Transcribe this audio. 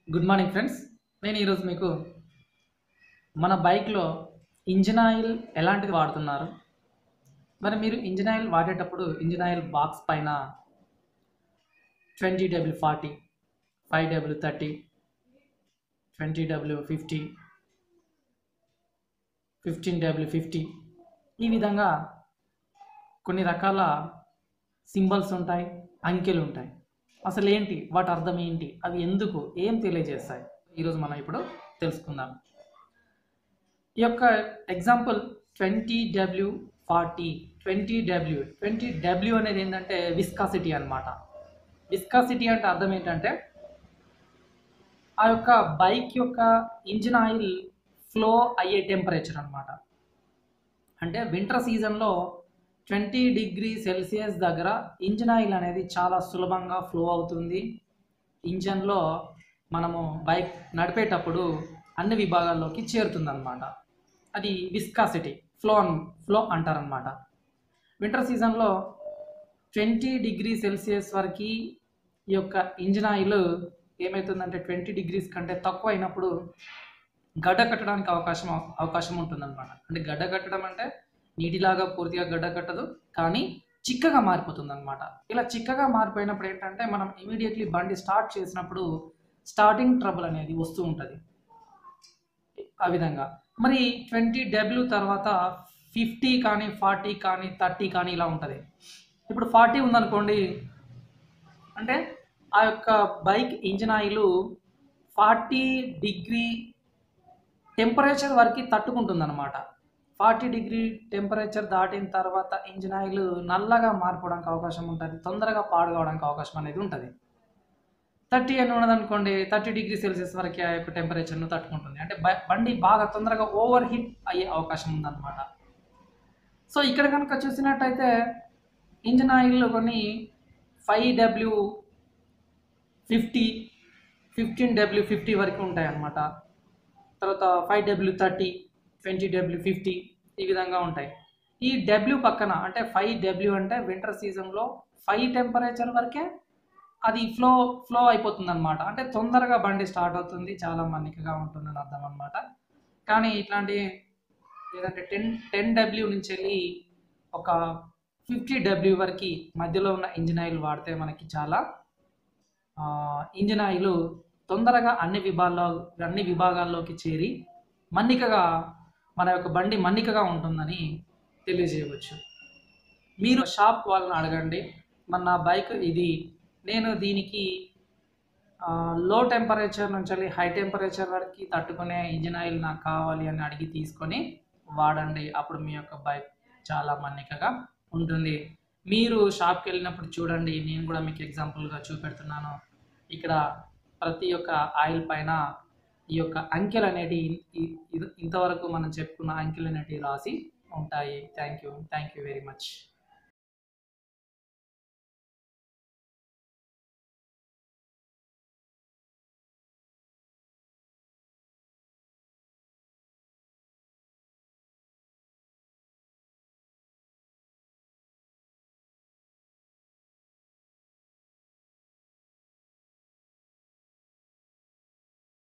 good morning friends నేను ఈరోజు మీకు మన బైక్లో ఇంజిన్ ఆయిల్ ఎలాంటిది వాడుతున్నారు మరి మీరు ఇంజిన్ ఆయిల్ వాడేటప్పుడు ఇంజిన్ ఆయిల్ బాక్స్ పైన twenty W forty five W thirty twenty W fifty fifteen W fifty ఈ విధంగా కొన్ని రకాల సింబల్స్ ఉంటాయి అంకెలు ఉంటాయి అసలు ఏంటి వాటి అర్థం ఏంటి అవి ఎందుకు ఏం తెలియజేస్తాయి ఈరోజు మనం ఇప్పుడు తెలుసుకుందాం ఈ యొక్క example twenty W forty twenty W twenty W అనేది ఏంటంటే విస్కాసిటీ అన్నమాట విస్కాసిటీ అంటే అర్థం ఏంటంటే ఆ యొక్క బైక్ యొక్క ఇంజిన్ ఆయిల్ ఫ్లో అయ్యే టెంపరేచర్ అన్నమాట అంటే వింటర్ సీజన్లో ట్వంటీ డిగ్రీ సెల్సియస్ దగ్గర ఇంజిన్ ఆయిల్ అనేది చాలా సులభంగా ఫ్లో అవుతుంది ఇంజన్లో మనము బైక్ నడిపేటప్పుడు అన్ని విభాగాల్లోకి చేరుతుందన్నమాట అది విస్కాసిటీ ఫ్లో ఫ్లో అంటారనమాట వింటర్ సీజన్లో ట్వంటీ డిగ్రీ సెల్సియస్ వరకు ఈ యొక్క ఇంజిన్ ఆయిల్ ఏమవుతుందంటే ట్వంటీ డిగ్రీస్ కంటే తక్కువ అయినప్పుడు గడ్డ కట్టడానికి అవకాశం అవకాశం ఉంటుందన్నమాట అంటే గడ్డ కట్టడం అంటే నీటిలాగా పూర్తిగా గడ్డ కట్టదు కానీ చిక్కగా మారిపోతుంది అనమాట ఇలా చిక్కగా మారిపోయినప్పుడు ఏంటంటే మనం ఇమీడియట్లీ బండి స్టార్ట్ చేసినప్పుడు స్టార్టింగ్ ట్రబుల్ అనేది వస్తూ ఉంటుంది ఆ విధంగా మరి ట్వంటీ డబ్ల్యూ తర్వాత ఫిఫ్టీ కానీ ఫార్టీ కానీ థర్టీ కానీ ఇలా ఉంటుంది ఇప్పుడు ఫార్టీ ఉందనుకోండి అంటే ఆ యొక్క bike engine oil forty degree temperature వరకు తట్టుకుంటుంది అనమాట ఫార్టీ డిగ్రీ టెంపరేచర్ దాటిన తర్వాత ఇంజిన్ ఆయిల్ నల్లగా మారిపోవడానికి అవకాశం ఉంటుంది తొందరగా పాడు కావడానికి అవకాశం అనేది ఉంటుంది థర్టీ అని ఉన్నదనుకోండి థర్టీ డిగ్రీ సెల్సియస్ వరకు ఆ యొక్క టెంపరేచర్ను తట్టుకుంటుంది అంటే బ- బండి బాగా తొందరగా ఓవర్ హీట్ అయ్యే అవకాశం ఉందన్నమాట సో ఇక్కడ కనుక చూసినట్టయితే ఇంజిన్ ఆయిల్ కొన్ని five W fifty fifteen W fifty వరకు ఉంటాయి అన్నమాట తర్వాత five W thirty twenty W fifty ఈ విధంగా ఉంటాయి ఈ డబ్ల్యూ పక్కన అంటే ఫైవ్ డబ్ల్యూ అంటే వింటర్ సీజన్లో ఫైవ్ టెంపరేచర్ వరకే అది ఫ్లో ఫ్లో అయిపోతుంది అనమాట అంటే తొందరగా బండి స్టార్ట్ అవుతుంది చాలా మన్నికగా ఉంటుందని అర్థం అనమాట కానీ ఇట్లాంటి లేదంటే టెన్ టెన్ డబ్ల్యూ నుంచి వెళ్ళి ఒక ఫిఫ్టీ డబ్ల్యూ వరకు మధ్యలో ఉన్న ఇంజిన్ ఆయిల్ వాడితే మనకి చాలా ఆ, ఇంజిన్ ఆయిల్ తొందరగా అన్ని విభాగాల్లో అన్ని విభాగాల్లోకి చేరి మన్నికగా మన యొక్క బండి మన్నికగా ఉంటుందని తెలియజేయవచ్చు మీరు షాప్ వాళ్ళని అడగండి మన నా బైక్ ఇది నేను దీనికి లో టెంపరేచర్ నుంచి వెళ్ళి హై టెంపరేచర్ వరకు తట్టుకునే ఇంజిన్ ఆయిల్ నాకు కావాలి అని అడిగి తీసుకొని వాడండి అప్పుడు మీ యొక్క బైక్ చాలా మన్నికగా ఉంటుంది మీరు షాప్కి వెళ్ళినప్పుడు చూడండి నేను కూడా మీకు ఎగ్జాంపుల్గా చూపెడుతున్నాను ఇక్కడ ప్రతి ఒక్క ఆయిల్ పైన ఈ యొక్క అంకెలు అనేటివి ఇ- ఇ- ఇంతవరకు మనం చెప్పుకున్న అంకెలు అనేటివి రాసి ఉంటాయి thank you thank you very much